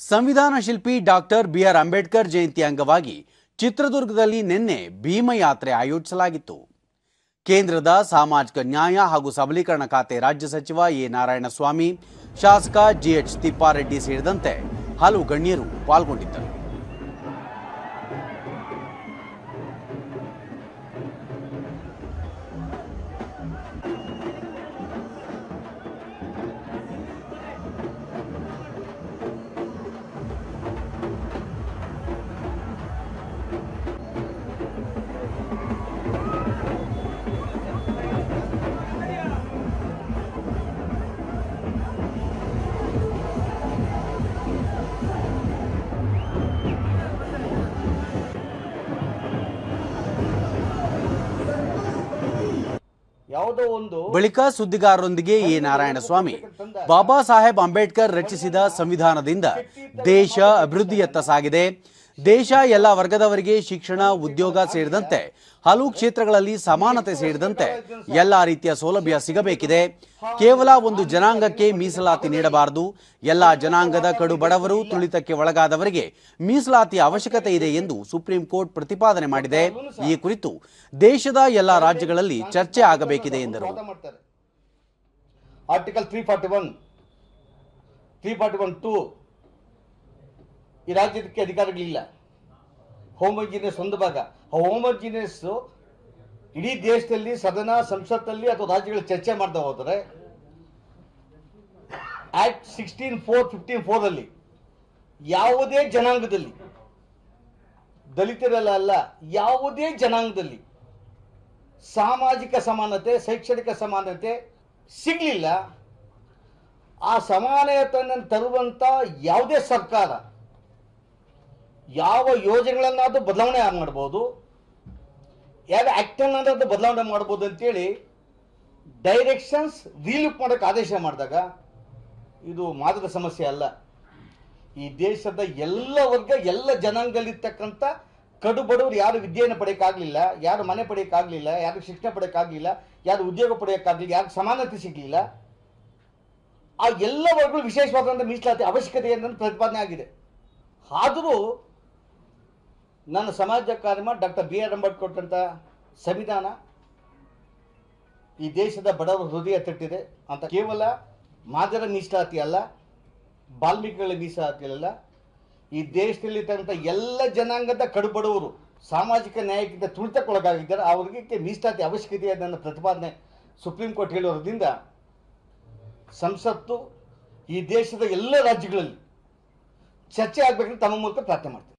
ಸಂವಿಧಾನ ಶಿಲ್ಪಿ doctor B R Ambedkar ಜಯಂತಿ ಅಂಗವಾಗಿ ಚಿತ್ರದುರ್ಗದಲ್ಲಿ ನಿನ್ನೆ ಭೀಮಯಾತ್ರೆ ಆಯೋಜಿಸಲಾಗಿತ್ತು ಕೇಂದ್ರದ ಸಾಮಾಜಿಕ ನ್ಯಾಯ ಹಾಗೂ ಸಬಲೀಕರಣ ಖಾತೆ ರಾಜ್ಯ ಸಚಿವ ಎ ನಾರಾಯಣಸ್ವಾಮಿ ಶಾಸಕ ಜಿಎಚ್ ತಿಪ್ಪಾರೆಡ್ಡಿ ಸೇರಿದಂತೆ ಹಲವು ಗಣ್ಯರು ಪಾಲ್ಗೊಂಡಿದ್ದರು ಯಾವುದೋ ಒಂದು ಬಳಿಕ ಸುದ್ದಿಗಾರರೊಂದಿಗೆ ಎ ನಾರಾಯಣಸ್ವಾಮಿ ಬಾಬಾ ಸಾಹೇಬ್ ಅಂಬೇಡ್ಕರ್ ರಚಿಸಿದ ಸಂವಿಧಾನದಿಂದ ದೇಶ ಅಭಿವೃದ್ಧಿಯತ್ತ ಸಾಗಿದೆ ದೇಶ ಎಲ್ಲ ವರ್ಗದವರಿಗೆ ಶಿಕ್ಷಣ ಉದ್ಯೋಗ ಸೇರಿದಂತೆ ಹಲವು ಕ್ಷೇತ್ರಗಳಲ್ಲಿ ಸಮಾನತೆ ಸೇರಿದಂತೆ ಎಲ್ಲ ರೀತಿಯ ಸೌಲಭ್ಯ ಸಿಗಬೇಕಿದೆ ಕೇವಲ ಒಂದು ಜನಾಂಗಕ್ಕೆ ಮೀಸಲಾತಿ ನೀಡಬಾರದು ಎಲ್ಲ ಜನಾಂಗದ ಕಡು ಬಡವರು ತುಳಿತಕ್ಕೆ ಒಳಗಾದವರಿಗೆ ಮೀಸಲಾತಿಯ ಅವಶ್ಯಕತೆ ಇದೆ ಎಂದು ಸುಪ್ರೀಂ ಕೋರ್ಟ್ ಪ್ರತಿಪಾದನೆ ಮಾಡಿದೆ ಈ ಕುರಿತು ದೇಶದ ಎಲ್ಲ ರಾಜ್ಯಗಳಲ್ಲಿ ಚರ್ಚೆ ಆಗಬೇಕಿದೆ ಎಂದರು ಹೋರಾಟ ಮಾಡ್ತಾರೆ article three forty one three forty one two ಈ ರಾಜ್ಯದಕ್ಕೆ ಅಧಿಕಾರಗಳಿಲ್ಲ ಹೋಮೋಜಿನಿಯಸ್ ಒಂದು ಭಾಗ ಆ ಹೋಮೋಜಿನಿಯಸ್ ಇಡೀ ದೇಶದಲ್ಲಿ ಸದನ ಸಂಸತ್ತಲ್ಲಿ ಅಥವಾ ರಾಜ್ಯಗಳಲ್ಲಿ ಚರ್ಚೆ ಮಾಡ್ತಾ ಹೋದರೆ act sixteen four fifteen four ಅಲ್ಲಿ ಯಾವುದೇ ಜನಾಂಗದಲ್ಲಿ ದಲಿತರಲ್ಲ ಅಲ್ಲ ಯಾವುದೇ ಜನಾಂಗದಲ್ಲಿ ಸಾಮಾಜಿಕ ಸಮಾನತೆ ಶೈಕ್ಷಣಿಕ ಸಮಾನತೆ ಸಿಗಲಿಲ್ಲ ಆ ಸಮಾನತೆಯನ್ನು ತರುವಂತ ಯಾವುದೇ ಸರ್ಕಾರ ಯಾವ ಯೋಜನೆಗಳನ್ನಾದ್ರೂ ಬದಲಾವಣೆ ಮಾಡ್ಬೋದು ಯಾವ ಆ್ಯಕ್ಟನ್ನಾದ್ರೂ ಬದಲಾವಣೆ ಮಾಡ್ಬೋದು ಅಂತೇಳಿ ಡೈರೆಕ್ಷನ್ಸ್ ರೀಲುಕ್ ಮಾಡೋಕ್ಕೆ ಆದೇಶ ಮಾಡಿದಾಗ ಇದು ಮಾದಕ ಸಮಸ್ಯೆ ಅಲ್ಲ ಈ ದೇಶದ ಎಲ್ಲ ವರ್ಗ ಎಲ್ಲ ಜನಾಂಗದಲ್ಲಿರ್ತಕ್ಕಂಥ ಕಡು ಬಡವರು ಯಾರು ವಿದ್ಯೆಯನ್ನು ಪಡೆಯೋಕ್ಕಾಗಲಿಲ್ಲ ಯಾರು ಮನೆ ಪಡೆಯೋಕ್ಕಾಗಲಿಲ್ಲ ಯಾರು ಶಿಕ್ಷಣ ಪಡೆಯೋಕ್ಕಾಗಲಿಲ್ಲ ಯಾರು ಉದ್ಯೋಗ ಪಡೆಯೋಕ್ಕಾಗಲಿಲ್ಲ ಯಾರು ಸಮಾನತೆ ಸಿಗಲಿಲ್ಲ ಆ ಎಲ್ಲ ವರ್ಗಗಳು ವಿಶೇಷವಾದಂಥ ಮೀಸಲಾತಿ ಅವಶ್ಯಕತೆ ಅನ್ನೋದು ಪ್ರತಿಪಾದನೆ ಆಗಿದೆ ಆದರೂ ನನ್ನ ಸಮಾಜ ಕಾರ್ಯ ಡಾಕ್ಟರ್ ಬಿ ಆರ್ ಅಂಬೇಡ್ಕರ್ ಕೊಟ್ಟಂಥ ಸಂವಿಧಾನ ಈ ದೇಶದ ಬಡವರ ಹೃದಯ ತಟ್ಟಿದೆ ಅಂತ ಕೇವಲ ಮಾದರ ಮೀಸಲಾತಿ ಅಲ್ಲ ಬಾಲ್ಮೀಕಿಗಳ ಮೀಸಲಾತಿ ಅಲ್ಲ ಈ ದೇಶದಲ್ಲಿರ್ತಕ್ಕಂಥ ಎಲ್ಲ ಜನಾಂಗದ ಕಡುಬಡವರು ಸಾಮಾಜಿಕ ನ್ಯಾಯಕ್ಕಿಂತ ತುಳಿತಕ್ಕೊಳಗಾಗಿದ್ದಾರೆ ಅವರಿಗೆ ಮೀಸಲಾತಿ ಅವಶ್ಯಕತೆ ಇದೆ ಅನ್ನೋ ಪ್ರತಿಪಾದನೆ ಸುಪ್ರೀಂ ಕೋರ್ಟ್ ಹೇಳಿರೋದ್ರಿಂದ ಸಂಸತ್ತು ಈ ದೇಶದ ಎಲ್ಲ ರಾಜ್ಯಗಳಲ್ಲಿ ಚರ್ಚೆ ಆಗಬೇಕಂತ ತಮ್ಮ ಮೂಲಕ ಪ್ರಾರ್ಥನೆ ಮಾಡ್ತೀನಿ